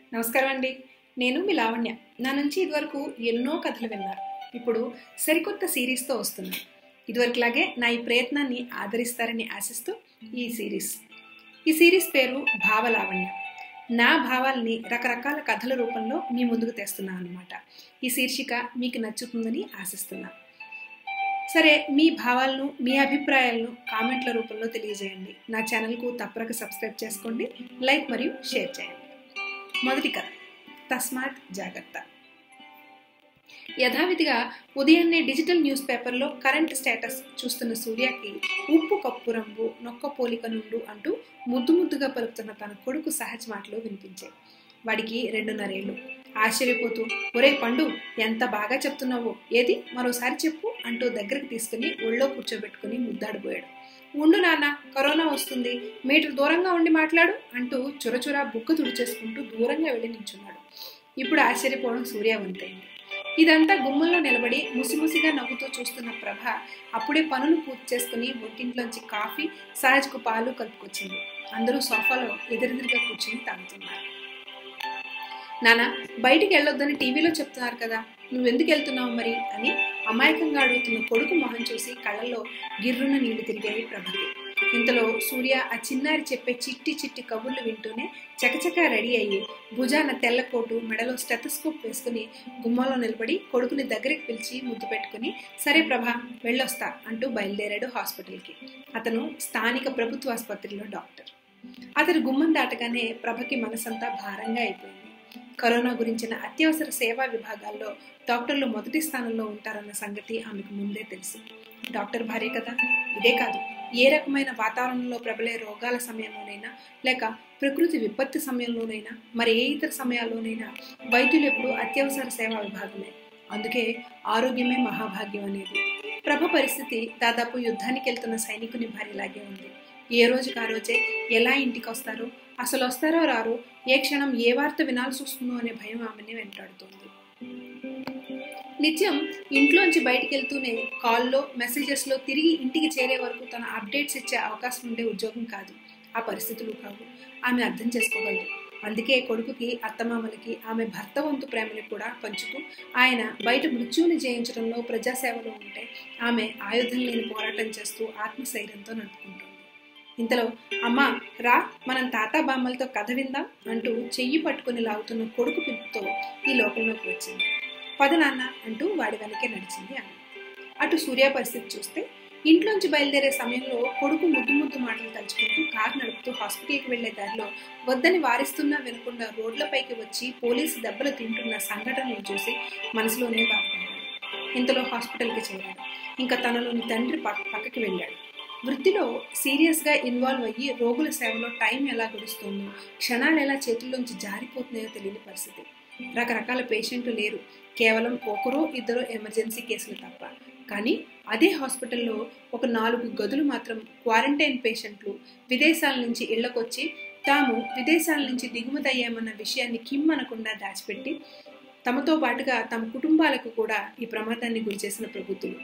నమస్కారం అండి నేను మీ లావణ్య నా నుంచి ఇదివరకు ఎన్నో కథలు విన్నారు ఇప్పుడు సరికొత్త సిరీస్తో వస్తున్నాను ఇదివరకులాగే నా ఈ ప్రయత్నాన్ని ఆదరిస్తారని ఆశిస్తూ ఈ సిరీస్ ఈ సిరీస్ పేరు భావలావణ్య నా భావాల్ని రకరకాల కథల రూపంలో మీ ముందుకు తెస్తున్నాను అనమాట ఈ శీర్షిక మీకు నచ్చుతుందని ఆశిస్తున్నా సరే మీ భావాలను మీ అభిప్రాయాలను కామెంట్ల రూపంలో తెలియజేయండి నా ఛానల్కు తప్పక సబ్స్క్రైబ్ చేసుకోండి లైక్ మరియు షేర్ చేయండి మొదటి కథ తస్మాత్ జాగ్రత్త యథావిధిగా ఉదయాన్నే డిజిటల్ న్యూస్ పేపర్లో కరెంట్ స్టేటస్ చూస్తున్న సూర్యకి ఉప్పు కప్పు రంగు నొక్క పోలిక నుండు అంటూ ముద్దు ముద్దుగా పలుకుతున్న తన కొడుకు సహజ మాటలు వినిపించాయి వాడికి రెండున్నరేళ్ళు ఆశ్చర్యపోతూ ఒరే పండు ఎంత బాగా చెప్తున్నావో ఏది మరోసారి చెప్పు అంటూ దగ్గరకు తీసుకుని ఒళ్ళో కూర్చోబెట్టుకుని ముద్దాడిపోయాడు ఉండు నాన్న కరోనా వస్తుంది మీటర్ దూరంగా ఉండి మాట్లాడు అంటూ చురచుర బుక్క తుడిచేసుకుంటూ దూరంగా వెళ్ళి నించున్నాడు ఇప్పుడు ఆశ్చర్యపోవడం సూర్యవంతైంది ఇదంతా గుమ్మంలో నిలబడి ముసిముసిగా నవ్వుతూ చూస్తున్న ప్రభ అప్పుడే పనులు పూర్తి చేసుకుని ఒంటింట్లోంచి కాఫీ సహజ్కు పాలు కలుపుకొచ్చింది అందరూ సోఫాలో ఎదురెదురుగా కూర్చుని తాగుతున్నారు నానా బయటికి వెళ్ళొద్దని టీవీలో చెప్తున్నారు కదా నువ్వెందుకు వెళ్తున్నావు మరి అని అమాయకంగా అడుగుతున్న కొడుకు మొహం చూసి కళ్ళల్లో గిర్రున నీళ్లు తిరిగాయి ప్రభకి ఇంతలో సూర్య ఆ చిన్నారి చెప్పే చిట్టి చిట్టి కబుర్లు వింటూనే చకచకా రెడీ అయ్యి భుజాన తెల్లకోటు మెడలో స్టెథస్కోప్ వేసుకుని గుమ్మంలో నిలబడి కొడుకుని దగ్గరికి పిలిచి ముద్దు పెట్టుకుని సరే ప్రభా వెళ్ళొస్తా అంటూ బయలుదేరాడు హాస్పిటల్కి అతను స్థానిక ప్రభుత్వ ఆసుపత్రిలో డాక్టర్ అతను గుమ్మం దాటగానే ప్రభకి మనసంతా భారంగా అయిపోయింది కరోనా గురించిన అత్యవసర సేవా విభాగాల్లో డాక్టర్లు మొదటి స్థానంలో ఉంటారన్న సంగతి ఆమెకు ముందే తెలుసు డాక్టర్ భార్య కదా ఇదే కాదు ఏ రకమైన వాతావరణంలో ప్రబలే రోగాల సమయంలోనైనా లేక ప్రకృతి విపత్తి సమయంలోనైనా మరి ఏ ఇతర సమయాల్లోనైనా వైద్యులు ఎప్పుడు అత్యవసర సేవా విభాగమే అందుకే ఆరోగ్యమే మహాభాగ్యం అనేది ప్రభ పరిస్థితి దాదాపు యుద్ధానికి వెళ్తున్న సైనికుని భార్యలాగే ఉంది ఏ రోజుకి ఆ రోజే ఎలా ఇంటికి వస్తారో అసలు వస్తారో రారో ఏ క్షణం ఏ వార్త వినాల్సి వస్తుందో అనే భయం ఆమెని వెంటాడుతోంది నిత్యం ఇంట్లోంచి బయటికి వెళ్తూనే కాల్లో మెసేజెస్లో తిరిగి ఇంటికి చేరే వరకు తన అప్డేట్స్ ఇచ్చే అవకాశం ఉండే ఉద్యోగం కాదు ఆ పరిస్థితులు కావు ఆమె అర్థం చేసుకోగలదు అందుకే కొడుకుకి అత్తమామలకి ఆమె భర్త వంతు ప్రేమని కూడా పంచుతూ ఆయన బయట మృత్యువుని జయించడంలో ప్రజాసేవలో ఉంటే ఆమె ఆయుధం లేని పోరాటం చేస్తూ ఆత్మశైర్యంతో నడుపుకుంటుంది ఇంతలో అమ్మా రా మనం తాత బామ్మలతో కథ విందాం అంటూ చెయ్యి పట్టుకుని లాగుతున్న కొడుకు పిలుపుతో ఈ లోకంలోకి వచ్చింది పద నాన్న అంటూ వాడి వెనకే నడిచింది ఆమె అటు సూర్య పరిస్థితి చూస్తే ఇంట్లోంచి బయలుదేరే సమయంలో కొడుకు ముద్దు ముద్దు మాటలు తలుచుకుంటూ కారు నడుపుతూ హాస్పిటల్కి వెళ్లే దారిలో వద్దని వారిస్తున్నా వినకుండా రోడ్లపైకి వచ్చి పోలీసు దెబ్బలు తింటున్న సంఘటనలు చూసి మనసులోనే బాధపడ్డాడు ఇంతలో హాస్పిటల్కి చేరాడు ఇంకా తనలోని తండ్రి పక్కకి వెళ్ళాడు వృత్తిలో సీరియస్గా ఇన్వాల్వ్ అయ్యి రోగుల సేవలో టైం ఎలా గడుస్తుందో క్షణాలు ఎలా చేతుల్లోంచి జారిపోతున్నాయో తెలియని పరిస్థితి రకరకాల పేషెంట్లు లేరు కేవలం ఒకరో ఇద్దరు ఎమర్జెన్సీ కేసులు తప్ప కానీ అదే హాస్పిటల్లో ఒక నాలుగు గదులు మాత్రం క్వారంటైన్ పేషెంట్లు విదేశాల నుంచి ఇళ్లకొచ్చి తాము విదేశాల నుంచి దిగుమతి అయ్యామన్న విషయాన్ని కిమ్మనకుండా దాచిపెట్టి తమతో పాటుగా తమ కుటుంబాలకు కూడా ఈ ప్రమాదాన్ని గురిచేసిన ప్రభుత్వం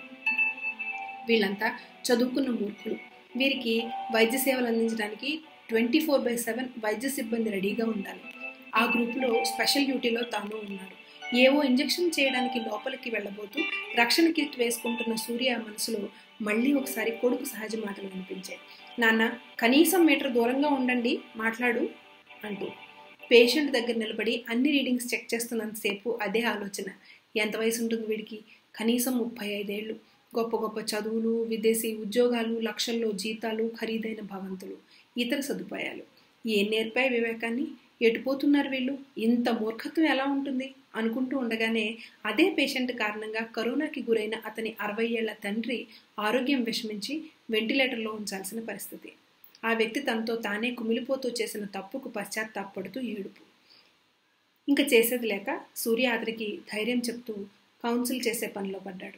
వీళ్ళంతా చదువుకున్న మూర్ఖులు వీరికి వైద్య సేవలు అందించడానికి ట్వంటీ ఫోర్ బై సెవెన్ వైద్య సిబ్బంది రెడీగా ఉండాలి ఆ గ్రూపులో స్పెషల్ డ్యూటీలో తాను ఉన్నాడు ఏవో ఇంజెక్షన్ చేయడానికి లోపలికి వెళ్ళబోతూ రక్షణ కిట్ వేసుకుంటున్న సూర్య మనసులో మళ్ళీ ఒకసారి కొడుకు సహజ మాటలు వినిపించాయి నాన్న కనీసం మీటర్ దూరంగా ఉండండి మాట్లాడు అంటూ పేషెంట్ దగ్గర నిలబడి అన్ని రీడింగ్స్ చెక్ చేస్తున్నంతసేపు అదే ఆలోచన ఎంత వయసు ఉంటుంది వీడికి కనీసం ముప్పై ఐదేళ్ళు గొప్ప గొప్ప చదువులు విదేశీ ఉద్యోగాలు లక్షల్లో జీతాలు ఖరీదైన భవంతులు ఇతర సదుపాయాలు ఏం నేర్పాయి వివేకాన్ని ఎటుపోతున్నారు వీళ్ళు ఇంత మూర్ఖత్వం ఎలా ఉంటుంది అనుకుంటూ ఉండగానే అదే పేషెంట్ కారణంగా కరోనాకి గురైన అతని అరవై ఏళ్ల తండ్రి ఆరోగ్యం విషమించి వెంటిలేటర్లో ఉంచాల్సిన పరిస్థితి ఆ వ్యక్తి తనతో తానే కుమిలిపోతూ చేసిన తప్పుకు పశ్చాత్తాపడుతూ ఏడుపు ఇంకా చేసేది లేక సూర్య అతనికి ధైర్యం చెప్తూ కౌన్సిల్ చేసే పనిలో పడ్డాడు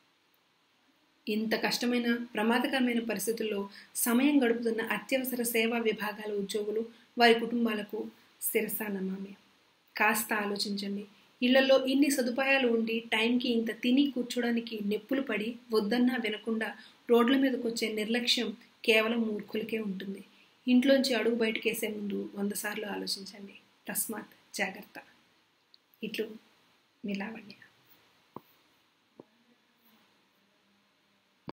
ఇంత కష్టమైన ప్రమాదకరమైన పరిస్థితుల్లో సమయం గడుపుతున్న అత్యవసర సేవా విభాగాల ఉద్యోగులు వారి కుటుంబాలకు శిరసానమామే కాస్త ఆలోచించండి ఇళ్లలో ఇన్ని సదుపాయాలు ఉండి టైంకి ఇంత తిని కూర్చోడానికి నెప్పులు పడి వద్దన్నా వినకుండా రోడ్ల మీదకి వచ్చే నిర్లక్ష్యం కేవలం మూర్ఖులకే ఉంటుంది ఇంట్లోంచి అడుగు బయటకేసే ముందు వంద సార్లు ఆలోచించండి తస్మాత్ జాగ్రత్త ఇట్లు మీ లావణ్య